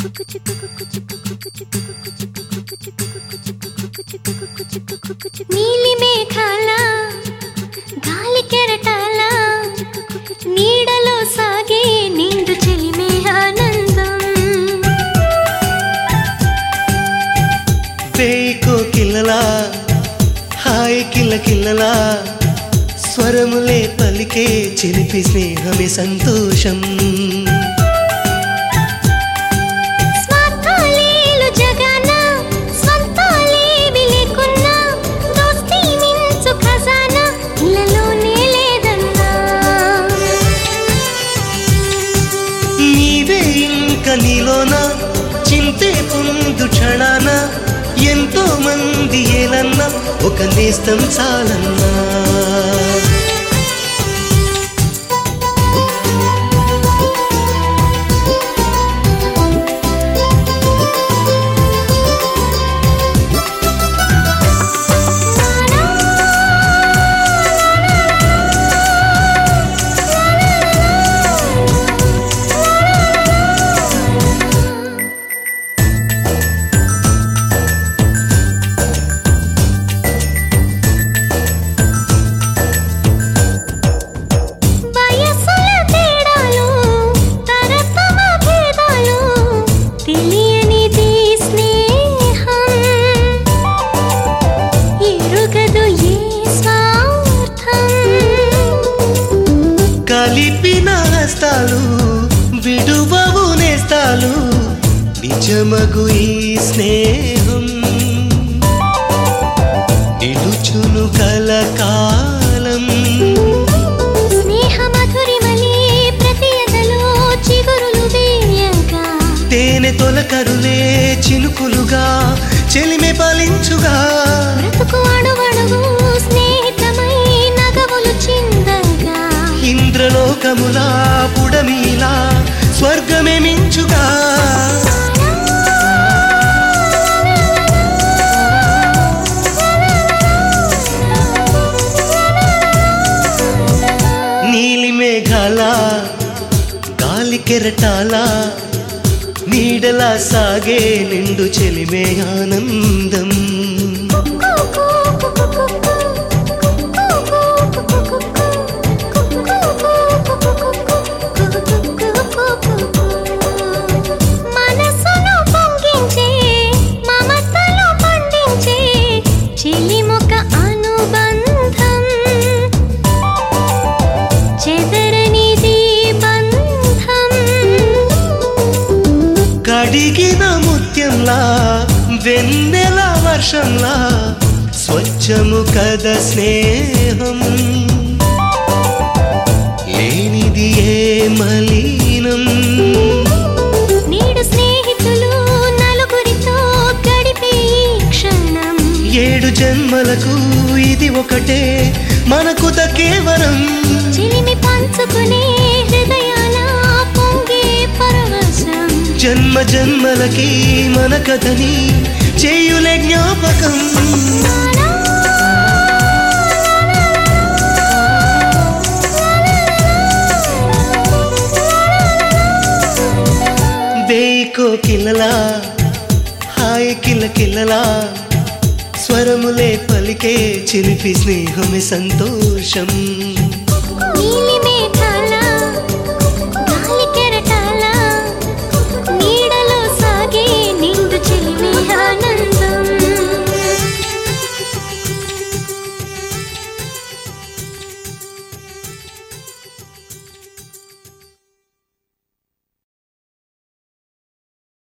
నీలి మేఘాల గాలి కెరటాల నీడలో సాగే నిండు చెలిమే ఆనందం వేకో కిల్లలా హాయ్ కిల్ల కిల్లలా స్వరములే పలికే చిలిపి స్నేహమే సంతోషం స్వార్థాలేలు జగన స్వంతాలేవి లేకున్నా దోస్తీ మించు ఖజానా ఇళ్ళలోనే లేదన్నా నీవే ఇంక నీలోన చింతే పొందు క్షణాన ఎంతో మంది ఏలన్నా ఒక నేస్తం చాలన్నా వయసుల తేడాలు తరతమ భేదాలు తెలియనిది స్నేహం ఎరుగదు ఏ స్వార్థం కలిపిన హస్తాలు విడువవు నేస్తాలు నిజమగు ఈ స్నేహం నిలుచును కలకాలం స్నేహ మధురిమలి ప్రతి ఎదలో చిగురులు వేయగా తేనె తొలకరులే చినుకులుగా చెలిమె పాలించుగా బ్రతుకు అణువణువు స్నేహితమై నగవులు చిందగా ఇంద్రలోకములా పుడమిలా స్వర్గమే మించుగా నీలి మేఘాల గాలి కెరటాల నీడలా సాగే నిండు చెలిమే ఆనందం మనసును పొంగించే మమతలు పండించే చిలిముక అనుబంధం చెదరనిది బంధం కడిగిన ముత్యంలా వెన్నెల వర్షంలా స్వచ్ఛము కద స్నేహం లేనిది ఏ మలీనం నేడు స్నేహితులు నలుగురితో గడిపే ఈ క్షణం ఏడు జన్మలకు ఇది ఒకటే మనకు కేవలం చిలిమి పంచుకునే హృదయాల పొంగే పరవశం జన్మ జన్మలకి మన కథని చేయులే జ్ఞాపకం వేకో కిల్లలా హాయ్ కిల్ల కిల్లలా స్వరములే పలికే చిలిపి స్నేహమే సంతోషం నీలి